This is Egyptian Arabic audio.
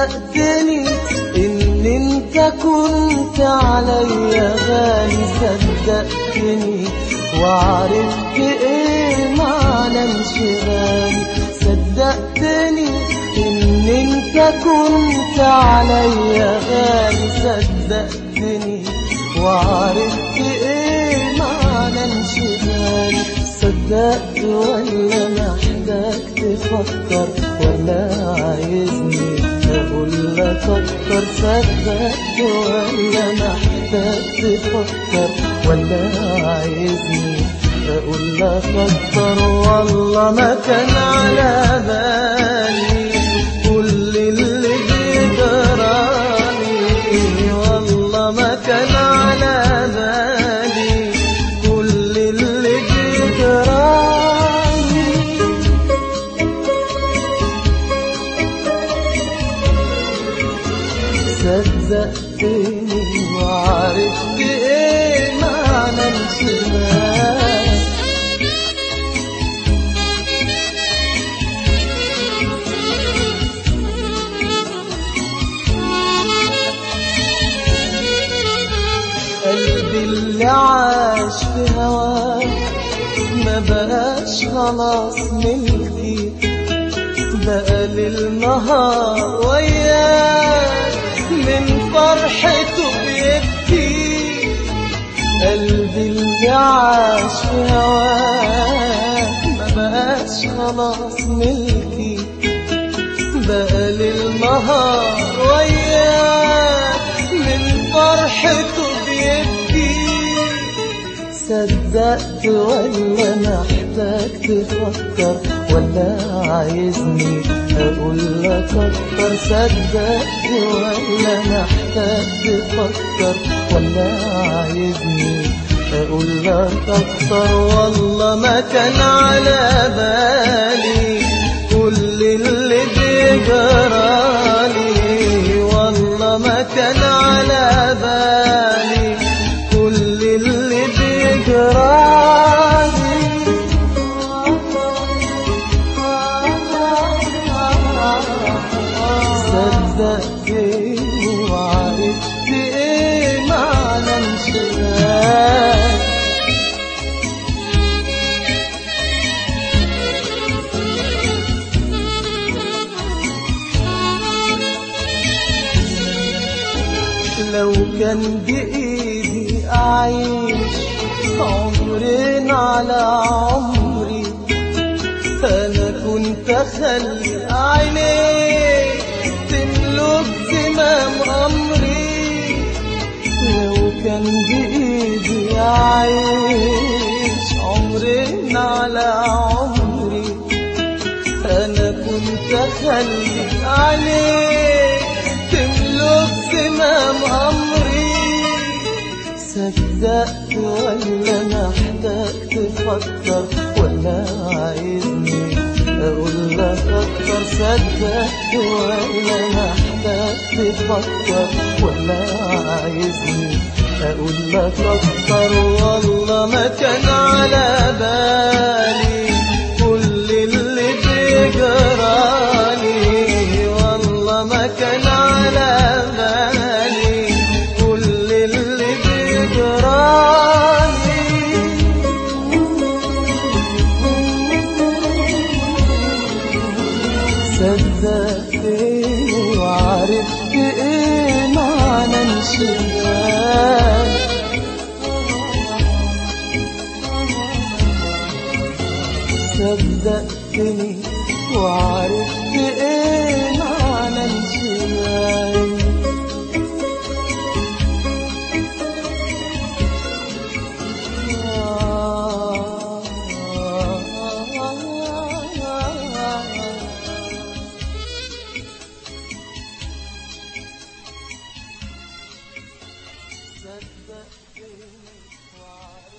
صدقتني ان انت كنت عليا غالي صدقتني وعرفت ايه معنى انشغالي صدقتني ان انت كنت عليا غالي صدقتني وعرفت ايه معنى انشغالي صدقت ولا محتاج تفكر ولا عايزني اقول لك اكتر صدقت ولا محتاج تفكر ولا عايزني اقول لك اكتر والله ما كان على بالي كل اللي بيجرالي والله ما كان على بالي كل اللي بيجرالي صدقتني وعرفت ايه معنى انشغال قلبي اللي عاش في هواك ما بقاش خلاص ملكي بقى للنهار وياك من فرحته بيبكي قلبي اللي عاش في هواك ما بقاش خلاص ملكي بقى للنهار وياك من فرحته بيبكي صدقت ولا محتاج تفكر ولا عايزني اقول لك اكتر صدقت ولا محتاج تفكر ولا عايزني اقول لك اكتر والله ما كان على بالي كل اللي بيجرالي والله ما كان على بالي كل اللي بيجرالي صدقتني وعرفت ايه معنى انشغال لو كان بإيدي أعيش عمرين على عمري أنا كنت أخلي عينيك تملك زمام أمري لو كان بإيدي أعيش عمرين على عمري أنا كنت أخلي عليك تملك زمام أمري صدقت ولا محتاج تفكر ولا عايزني أقول لك أكتر صدقت ولا محتاج تفكر ولا عايزني أقول لك أكتر والله ما كان على بالي كل اللي بيجرالي والله ما كان على بالي كل اللي بيجرالي صدقتني وعرفت ايه معنى انشغال صدقتني وعرفت ايه معنى انشغال صدقتني وعرفت